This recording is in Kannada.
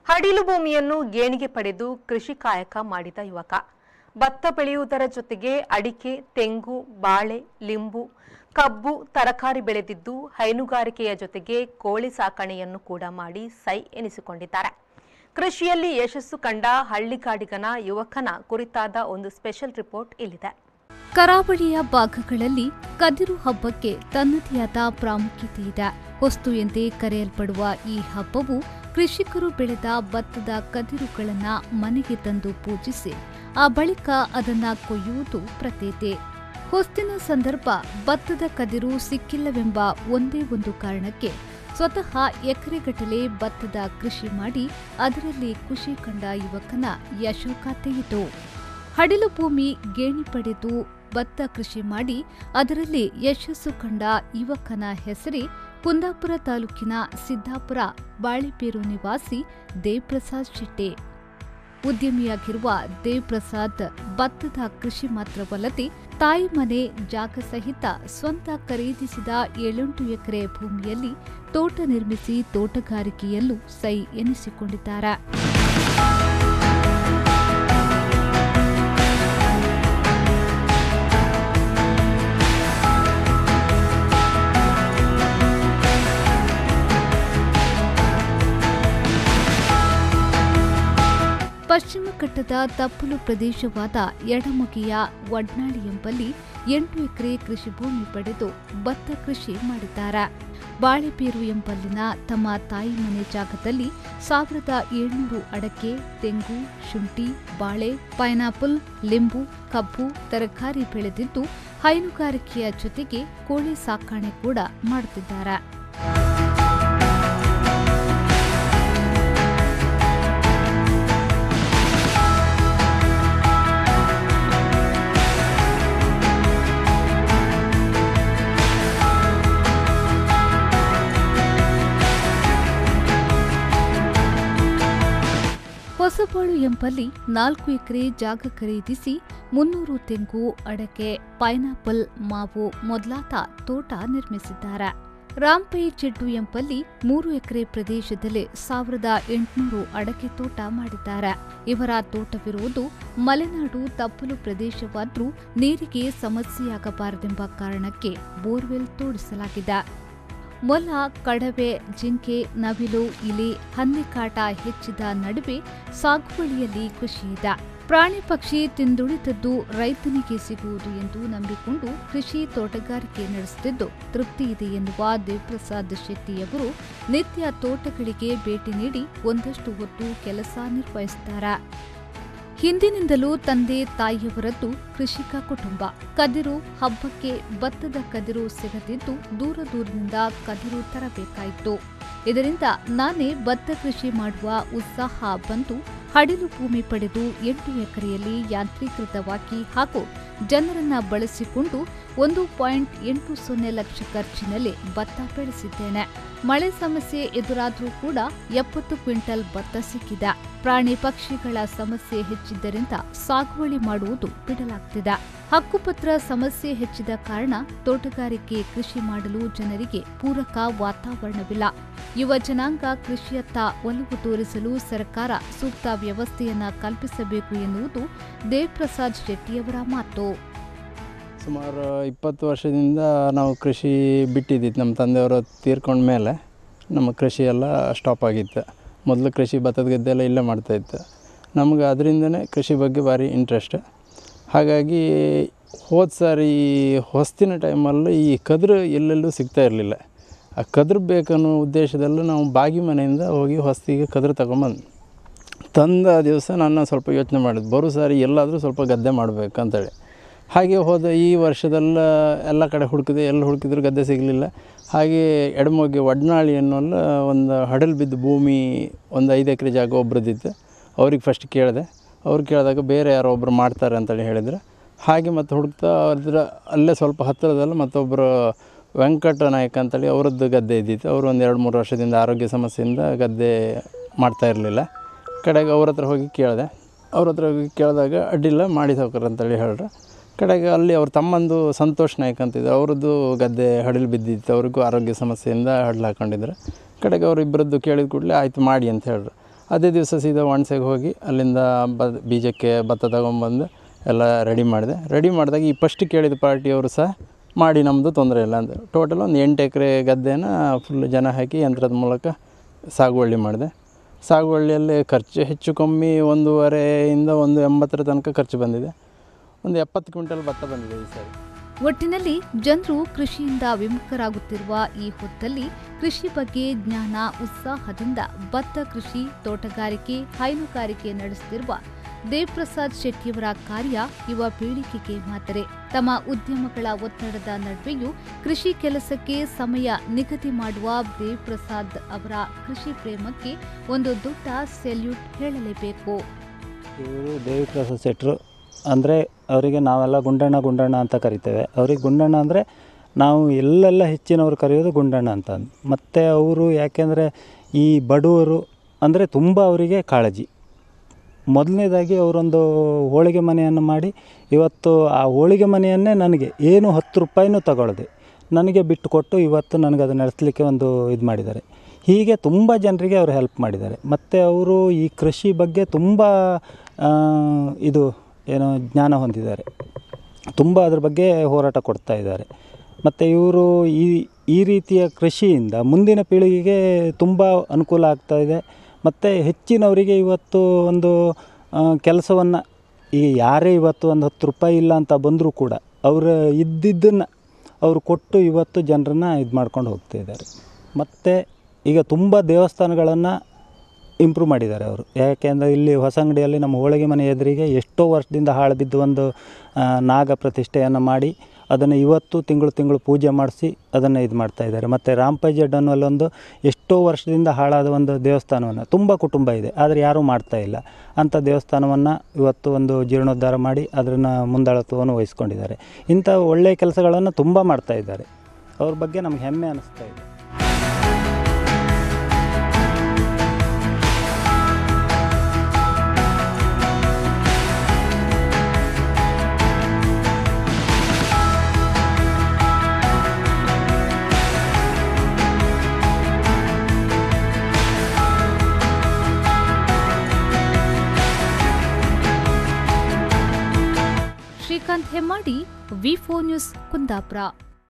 ಹಡಿಲು ಭೂಮಿಯನ್ನು ಗೇಣಿಗೆ ಪಡೆದು ಕೃಷಿ ಕಾಯಕ ಮಾಡಿದ ಯುವಕ ಭತ್ತ ಬೆಳೆಯುವುದರ ಜೊತೆಗೆ ಅಡಿಕೆ ತೆಂಗು ಬಾಳೆ ಲಿಂಬು ಕಬ್ಬು ತರಕಾರಿ ಬೆಳೆದಿದ್ದು ಹೈನುಗಾರಿಕೆಯ ಜೊತೆಗೆ ಕೋಳಿ ಸಾಕಣೆಯನ್ನು ಕೂಡ ಮಾಡಿ ಸೈ ಎನಿಸಿಕೊಂಡಿದ್ದಾರೆ ಕೃಷಿಯಲ್ಲಿ ಯಶಸ್ಸು ಕಂಡ ಹಳ್ಳಿಗಾಡಿಗನ ಯುವಕನ ಕುರಿತಾದ ಒಂದು ಸ್ಪೆಷಲ್ ರಿಪೋರ್ಟ್ ಇಲ್ಲಿದೆ ಕರಾವಳಿಯ ಭಾಗಗಳಲ್ಲಿ ಕದಿರು ಹಬ್ಬಕ್ಕೆ ತನ್ನದೇ ಆದ ಪ್ರಾಮುಖ್ಯತೆ ಇದೆ ಹೊಸ್ತು ಎಂದೇ ಕರೆಯಲ್ಪಡುವ ಈ ಹಬ್ಬವು ಕೃಷಿಕರು ಬೆಳೆದ ಭತ್ತದ ಕದಿರುಗಳನ್ನ ಮನೆಗೆ ತಂದು ಪೂಜಿಸಿ ಆ ಬಳಿಕ ಅದನ್ನ ಕೊಯ್ಯುವುದು ಪ್ರತೀತಿ ಹೊಸ್ತಿನ ಸಂದರ್ಭ ಭತ್ತದ ಕದಿರು ಸಿಕ್ಕಿಲ್ಲವೆಂಬ ಒಂದೇ ಒಂದು ಕಾರಣಕ್ಕೆ ಸ್ವತಃ ಎಕರೆಗಟ್ಟಲೆ ಭತ್ತದ ಕೃಷಿ ಮಾಡಿ ಅದರಲ್ಲಿ ಖುಷಿ ಕಂಡ ಯುವಕನ ಯಶೋಗಾಥೆಯಿತು ಹಡಿಲು ಭೂಮಿ ಗೇಣಿ ಪಡೆದು ಭತ್ತ ಕೃಷಿ ಮಾಡಿ ಅದರಲ್ಲಿ ಯಶಸ್ಸು ಕಂಡ ಯುವಕನ ಹೆಸರೇ ಕುಂದಾಪುರ ತಾಲೂಕಿನ ಸಿದ್ದಾಪುರ ಬಾಳೆಪೇರು ನಿವಾಸಿ ದೇವ್ಪ್ರಸಾದ್ ಶೆಟ್ಟಿ ಉದ್ಯಮಿಯಾಗಿರುವ ದೇವ್ಪ್ರಸಾದ್ ಭತ್ತದ ಕೃಷಿ ಮಾತ್ರವಲ್ಲದೆ ತಾಯಿ ಮನೆ ಜಾಗ ಸಹಿತ ಸ್ವಂತ ಖರೀದಿಸಿದ ಏಳೆಂಟು ಎಕರೆ ಭೂಮಿಯಲ್ಲಿ ತೋಟ ನಿರ್ಮಿಸಿ ತೋಟಗಾರಿಕೆಯಲ್ಲೂ ಸೈ ಎನಿಸಿಕೊಂಡಿದ್ದಾರೆ ಪಶ್ಚಿಮ ಘಟ್ಟದ ತಪ್ಪಲು ಪ್ರದೇಶವಾದ ಎಡಮುಗಿಯ ವಡ್ನಾಳಿ ಎಂಬಲ್ಲಿ ಎಂಟು ಎಕರೆ ಕೃಷಿ ಭೂಮಿ ಪಡೆದು ಭತ್ತ ಕೃಷಿ ಮಾಡಿದ್ದಾರೆ ಬಾಳೆಪೇರು ಎಂಬಲ್ಲಿನ ತಮ್ಮ ತಾಯಿ ಮನೆ ಜಾಗದಲ್ಲಿ ಸಾವಿರದ ಏಳ್ನೂರು ಅಡಕೆ ತೆಂಗು ಶುಂಠಿ ಬಾಳೆ ಪೈನಾಪಲ್ ಲಿಂಬು ಕಬ್ಬು ತರಕಾರಿ ಬೆಳೆದಿದ್ದು ಹೈನುಗಾರಿಕೆಯ ಜೊತೆಗೆ ಕೋಳಿ ಸಾಕಾಣೆ ಕೂಡ ಮಾಡುತ್ತಿದ್ದಾರೆ ಹೊಸಬಾಳು ಎಂಬಲ್ಲಿ ನಾಲ್ಕು ಎಕರೆ ಜಾಗ ಖರೀದಿಸಿ ಮುನ್ನೂರು ತೆಂಗು ಅಡಕೆ ಪೈನಾಪಲ್ ಮಾವು ಮೊದಲಾದ ತೋಟ ನಿರ್ಮಿಸಿದ್ದಾರೆ ರಾಂಪೈ ಚೆಡ್ಡು ಎಂಬಲ್ಲಿ ಮೂರು ಎಕರೆ ಪ್ರದೇಶದಲ್ಲಿ ಸಾವಿರದ ಎಂಟುನೂರು ಅಡಕೆ ತೋಟ ಮಾಡಿದ್ದಾರೆ ಇವರ ತೋಟವಿರುವುದು ಮಲೆನಾಡು ತಪ್ಪಲು ಪ್ರದೇಶವಾದ್ರೂ ನೀರಿಗೆ ಸಮಸ್ಯೆಯಾಗಬಾರದೆಂಬ ಕಾರಣಕ್ಕೆ ಬೋರ್ವೆಲ್ ತೋಡಿಸಲಾಗಿದೆ ಮೊಲ ಕಡವೆ ಜಿಂಕೆ ನವಿಲು ಇಲಿ ಹನ್ನಿಕಾಟ ಹೆಚ್ಚಿದ ನಡುವೆ ಸಾಗುವಳಿಯಲ್ಲಿ ಖುಷಿಯಿದೆ ಪ್ರಾಣಿ ಪಕ್ಷಿ ತಿಂದುಳಿದದ್ದು ರೈತನಿಗೆ ಸಿಗುವುದು ಎಂದು ನಂಬಿಕೊಂಡು ಕೃಷಿ ತೋಟಗಾರಿಕೆ ನಡೆಸುತ್ತಿದ್ದು ತೃಪ್ತಿ ಇದೆ ಎನ್ನುವ ದೇವಪ್ರಸಾದ್ ಶೆಟ್ಟಿಯವರು ನಿತ್ಯ ತೋಟಗಳಿಗೆ ಭೇಟಿ ನೀಡಿ ಒಂದಷ್ಟು ಹೊತ್ತು ಕೆಲಸ ನಿರ್ವಹಿಸುತ್ತಾರೆ ಹಿಂದಿನಿಂದಲೂ ತಂದೆ ತಾಯಿಯವರದ್ದು ಕೃಷಿಕ ಕುಟುಂಬ ಕದಿರು ಹಬ್ಬಕ್ಕೆ ಭತ್ತದ ಕದಿರು ಸಿಗದಿದ್ದು ದೂರ ದೂರದಿಂದ ಕದಿರು ತರಬೇಕಾಯಿತು ಇದರಿಂದ ನಾನೇ ಭತ್ತ ಕೃಷಿ ಮಾಡುವ ಉತ್ಸಾಹ ಬಂದು ಹಡಿಲು ಭೂಮಿ ಪಡೆದು ಎಂಟು ಎಕರೆಯಲ್ಲಿ ಯಾಂತ್ರೀಕೃತವಾಗಿ ಹಾಗೂ ಜನರನ್ನ ಬಳಸಿಕೊಂಡು ಒಂದು ಪಾಯಿಂಟ್ ಎಂಟು ಸೊನ್ನೆ ಲಕ್ಷ ಖರ್ಚಿನಲ್ಲಿ ಭತ್ತ ಬೆಳೆಸಿದ್ದೇನೆ ಮಳೆ ಸಮಸ್ಯೆ ಎದುರಾದರೂ ಕೂಡ ಎಪ್ಪತ್ತು ಕ್ವಿಂಟಲ್ ಭತ್ತ ಸಿಕ್ಕಿದೆ ಪ್ರಾಣಿ ಪಕ್ಷಿಗಳ ಸಮಸ್ಯೆ ಹೆಚ್ಚಿದ್ದರಿಂದ ಸಾಗುವಳಿ ಮಾಡುವುದು ಬಿಡಲಾಗ್ತಿದೆ ಹಕ್ಕುಪತ್ರ ಸಮಸ್ಯೆ ಹೆಚ್ಚಿದ ಕಾರಣ ತೋಟಗಾರಿಕೆ ಕೃಷಿ ಮಾಡಲು ಜನರಿಗೆ ಪೂರಕ ವಾತಾವರಣವಿಲ್ಲ ಯುವ ಜನಾಂಗ ಕೃಷಿಯತ್ತ ಒಲವು ತೋರಿಸಲು ಸರ್ಕಾರ ಸೂಕ್ತ ವ್ಯವಸ್ಥೆಯನ್ನ ಕಲ್ಪಿಸಬೇಕು ಎನ್ನುವುದು ದೇವ್ಪ್ರಸಾದ್ ಶೆಟ್ಟಿಯವರ ಮಾತು ಸುಮಾರು ಇಪ್ಪತ್ತು ವರ್ಷದಿಂದ ನಾವು ಕೃಷಿ ಬಿಟ್ಟಿದ್ದಿತ್ತು ನಮ್ಮ ತಂದೆಯವರು ತೀರ್ಕೊಂಡ ಮೇಲೆ ನಮ್ಮ ಕೃಷಿ ಎಲ್ಲ ಸ್ಟಾಪ್ ಆಗಿತ್ತು ಮೊದಲು ಕೃಷಿ ಭತ್ತದ ಗದ್ದೆ ಎಲ್ಲ ಇಲ್ಲೇ ಮಾಡ್ತಾಯಿತ್ತು ನಮ್ಗೆ ಅದರಿಂದನೇ ಕೃಷಿ ಬಗ್ಗೆ ಭಾರಿ ಇಂಟ್ರೆಸ್ಟ್ ಹಾಗಾಗಿ ಹೋದ ಸಾರಿ ಹೊಸ್ತಿನ ಟೈಮಲ್ಲಿ ಈ ಕದ್ರು ಎಲ್ಲೆಲ್ಲೂ ಸಿಗ್ತಾ ಇರಲಿಲ್ಲ ಆ ಕದ್ರು ಬೇಕನ್ನೋ ಉದ್ದೇಶದಲ್ಲೂ ನಾವು ಬಾಗಿ ಮನೆಯಿಂದ ಹೋಗಿ ಹೊಸ್ತಿಗೆ ಕದ್ರು ತಗೊಂಬಂದು ತಂದ ದಿವಸ ನಾನು ಸ್ವಲ್ಪ ಯೋಚನೆ ಮಾಡಿದ್ದು ಬರೋ ಸಾರಿ ಎಲ್ಲಾದರೂ ಸ್ವಲ್ಪ ಗದ್ದೆ ಮಾಡಬೇಕಂತೇಳಿ ಹಾಗೆ ಹೋದ ಈ ವರ್ಷದೆಲ್ಲ ಎಲ್ಲ ಕಡೆ ಹುಡುಕಿದೆ ಎಲ್ಲಿ ಹುಡುಕಿದ್ರು ಗದ್ದೆ ಸಿಗಲಿಲ್ಲ ಹಾಗೆ ಎಡಮೊಗೆ ಒಡ್ನಾಳಿ ಅನ್ನೋಲ್ಲ ಒಂದು ಹಡಲ್ ಬಿದ್ದ ಭೂಮಿ ಒಂದು ಐದು ಎಕರೆ ಜಾಗ ಒಬ್ರದ್ದಿತ್ತು ಅವ್ರಿಗೆ ಫಸ್ಟ್ ಕೇಳಿದೆ ಅವ್ರು ಕೇಳಿದಾಗ ಬೇರೆ ಯಾರೋ ಒಬ್ಬರು ಮಾಡ್ತಾರೆ ಅಂತೇಳಿ ಹೇಳಿದ್ರು ಹಾಗೆ ಮತ್ತು ಹುಡುಕ್ತಾ ಅದ್ರ ಅಲ್ಲೇ ಸ್ವಲ್ಪ ಹತ್ತಿರದಲ್ಲಿ ಮತ್ತೊಬ್ಬರು ವೆಂಕಟ ನಾಯಕ್ ಅಂತೇಳಿ ಅವ್ರದ್ದು ಗದ್ದೆ ಇದ್ದಿತ್ತು ಅವರು ಒಂದು ಎರಡು ಮೂರು ವರ್ಷದಿಂದ ಆರೋಗ್ಯ ಸಮಸ್ಯೆಯಿಂದ ಗದ್ದೆ ಮಾಡ್ತಾ ಇರಲಿಲ್ಲ ಕಡೆಗೆ ಅವ್ರ ಹತ್ರ ಹೋಗಿ ಕೇಳಿದೆ ಅವ್ರ ಹತ್ರ ಹೋಗಿ ಕೇಳಿದಾಗ ಅಡ್ಡಿಲ್ಲ ಮಾಡಿ ಸಾವ್ಕಾರ ಅಂತೇಳಿ ಹೇಳ್ರು ಕಡೆಗೆ ಅಲ್ಲಿ ಅವ್ರ ತಮ್ಮಂದು ಸಂತೋಷ್ ನಾಯ್ಕ್ ಅಂತಿದ್ರು ಅವ್ರದ್ದು ಗದ್ದೆ ಹಡಿಲು ಬಿದ್ದಿತ್ತು ಅವ್ರಿಗೂ ಆರೋಗ್ಯ ಸಮಸ್ಯೆಯಿಂದ ಹಡ್ಲು ಹಾಕೊಂಡಿದ್ರು ಕಡೆಗೆ ಅವ್ರು ಇಬ್ಬರದ್ದು ಕೇಳಿದ ಕೂಡಲೇ ಆಯಿತು ಮಾಡಿ ಅಂತ ಹೇಳ್ರು ಅದೇ ದಿವಸ ಸೀದಾ ವಾಣ್ಸೆಗೆ ಹೋಗಿ ಅಲ್ಲಿಂದ ಬ ಬೀಜಕ್ಕೆ ಭತ್ತ ತಗೊಂಬಂದು ಎಲ್ಲ ರೆಡಿ ಮಾಡಿದೆ ರೆಡಿ ಮಾಡಿದಾಗ ಈ ಫಸ್ಟ್ ಕೇಳಿದ ಪಾರ್ಟಿಯವರು ಸಹ ಮಾಡಿ ನಮ್ಮದು ತೊಂದರೆ ಇಲ್ಲ ಅಂದರು ಟೋಟಲ್ ಒಂದು ಎಂಟು ಎಕರೆ ಗದ್ದೆನ ಫುಲ್ ಜನ ಹಾಕಿ ಯಂತ್ರದ ಮೂಲಕ ಸಾಗುವಳಿ ಮಾಡಿದೆ ಸಾಗುವಳಿಯಲ್ಲಿ ಖರ್ಚು ಹೆಚ್ಚು ಕಮ್ಮಿ ಒಂದೂವರೆಯಿಂದ ಒಂದು ಎಂಬತ್ತರ ತನಕ ಖರ್ಚು ಬಂದಿದೆ ಒಂದು ಎಪ್ಪತ್ತು ಕ್ವಿಂಟಲ್ ಭತ್ತ ಬಂದಿದೆ ಈ ಸಾರಿ ಒಟ್ಟಿನಲ್ಲಿ ಜನರು ಕೃಷಿಯಿಂದ ವಿಮುಖರಾಗುತ್ತಿರುವ ಈ ಹೊತ್ತಲ್ಲಿ ಕೃಷಿ ಬಗ್ಗೆ ಜ್ಞಾನ ಉತ್ಸಾಹದಿಂದ ಭತ್ತ ಕೃಷಿ ತೋಟಗಾರಿಕೆ ಹೈನುಗಾರಿಕೆ ನಡೆಸುತ್ತಿರುವ ದೇವ್ಪ್ರಸಾದ್ ಶೆಟ್ಟಿಯವರ ಕಾರ್ಯ ಯುವ ಪೀಳಿಗೆಗೆ ಮಾದರಿ ತಮ್ಮ ಉದ್ಯಮಗಳ ಒತ್ತಡದ ನಡುವೆಯೂ ಕೃಷಿ ಕೆಲಸಕ್ಕೆ ಸಮಯ ನಿಗದಿ ಮಾಡುವ ದೇವ್ಪ್ರಸಾದ್ ಅವರ ಕೃಷಿ ಪ್ರೇಮಕ್ಕೆ ಒಂದು ದೊಡ್ಡ ಸೆಲ್ಯೂಟ್ ಹೇಳಲೇಬೇಕು ಇವರು ದೇವಿಪ್ರಸಾದ್ ಶೆಟ್ಟರು ಅಂದರೆ ಅವರಿಗೆ ನಾವೆಲ್ಲ ಗುಂಡಣ್ಣ ಗುಂಡಣ್ಣ ಅಂತ ಕರಿತೇವೆ ಅವ್ರಿಗೆ ಗುಂಡಣ್ಣ ಅಂದರೆ ನಾವು ಎಲ್ಲೆಲ್ಲ ಹೆಚ್ಚಿನವರು ಕರೆಯೋದು ಗುಂಡಣ್ಣ ಅಂತ ಮತ್ತು ಅವರು ಯಾಕೆಂದರೆ ಈ ಬಡವರು ಅಂದರೆ ತುಂಬ ಅವರಿಗೆ ಕಾಳಜಿ ಮೊದಲನೇದಾಗಿ ಅವರೊಂದು ಹೋಳಿಗೆ ಮನೆಯನ್ನು ಮಾಡಿ ಇವತ್ತು ಆ ಹೋಳಿಗೆ ಮನೆಯನ್ನೇ ನನಗೆ ಏನು ಹತ್ತು ರೂಪಾಯಿನೂ ತಗೊಳ್ಳದೆ ನನಗೆ ಬಿಟ್ಟು ಕೊಟ್ಟು ಇವತ್ತು ನನಗೆ ಅದು ನಡೆಸಲಿಕ್ಕೆ ಒಂದು ಇದು ಮಾಡಿದ್ದಾರೆ ಹೀಗೆ ತುಂಬ ಜನರಿಗೆ ಅವರು ಹೆಲ್ಪ್ ಮಾಡಿದ್ದಾರೆ ಮತ್ತು ಅವರು ಈ ಕೃಷಿ ಬಗ್ಗೆ ತುಂಬ ಆ, ಇದು ಏನು ಜ್ಞಾನ ಹೊಂದಿದ್ದಾರೆ ತುಂಬ ಅದ್ರ ಬಗ್ಗೆ ಹೋರಾಟ ಕೊಡ್ತಾ ಇದ್ದಾರೆ ಮತ್ತು ಇವರು ಈ ಈ ರೀತಿಯ ಕೃಷಿಯಿಂದ ಮುಂದಿನ ಪೀಳಿಗೆಗೆ ತುಂಬ ಅನುಕೂಲ ಆಗ್ತಾ ಇದೆ ಮತ್ತು ಹೆಚ್ಚಿನವರಿಗೆ ಇವತ್ತು ಒಂದು ಕೆಲಸವನ್ನು ಈಗ ಯಾರೇ ಇವತ್ತು ಒಂದು ಹತ್ತು ರೂಪಾಯಿ ಇಲ್ಲ ಅಂತ ಬಂದರೂ ಕೂಡ ಅವರು ಇದ್ದಿದ್ದನ್ನು ಅವರು ಕೊಟ್ಟು ಇವತ್ತು ಜನರನ್ನು ಇದು ಮಾಡ್ಕೊಂಡು ಹೋಗ್ತಾ ಇದ್ದಾರೆ ಮತ್ತು ಈಗ ತುಂಬ ದೇವಸ್ಥಾನಗಳನ್ನು ಇಂಪ್ರೂವ್ ಮಾಡಿದ್ದಾರೆ ಅವರು ಯಾಕೆಂದರೆ ಇಲ್ಲಿ ಹೊಸಂಗಡಿಯಲ್ಲಿ ನಮ್ಮ ಹೋಳಿಗೆ ಮನೆ ಎದುರಿಗೆ ಎಷ್ಟೋ ವರ್ಷದಿಂದ ಹಾಳು ಬಿದ್ದು ಒಂದು ಆ, ನಾಗ ಪ್ರತಿಷ್ಠೆಯನ್ನು ಮಾಡಿ ಅದನ್ನು ಇವತ್ತು ತಿಂಗಳು ತಿಂಗಳು ಪೂಜೆ ಮಾಡಿಸಿ ಅದನ್ನು ಇದು ಮಾಡ್ತಾ ಇದ್ದಾರೆ ಮತ್ತು ರಾಂಪೈಜಡ್ ಅನ್ನೋಲ್ಲೊಂದು ಎಷ್ಟೋ ವರ್ಷದಿಂದ ಹಾಳಾದ ಒಂದು ದೇವಸ್ಥಾನವನ್ನು ತುಂಬ ಕುಟುಂಬ ಇದೆ ಆದರೆ ಯಾರೂ ಮಾಡ್ತಾ ಇಲ್ಲ ಅಂಥ ದೇವಸ್ಥಾನವನ್ನು ಇವತ್ತು ಒಂದು ಜೀರ್ಣೋದ್ಧಾರ ಮಾಡಿ ಅದನ್ನು ಮುಂದಾಳತ್ವವನ್ನು ವಹಿಸ್ಕೊಂಡಿದ್ದಾರೆ ಇಂಥ ಒಳ್ಳೆಯ ಕೆಲಸಗಳನ್ನು ತುಂಬ ಮಾಡ್ತಾ ಇದ್ದಾರೆ ಅವ್ರ ಬಗ್ಗೆ ನಮ್ಗೆ ಹೆಮ್ಮೆ ಅನ್ನಿಸ್ತಾ ಇದೆ Srikanth Hemmadi V four news Kundapura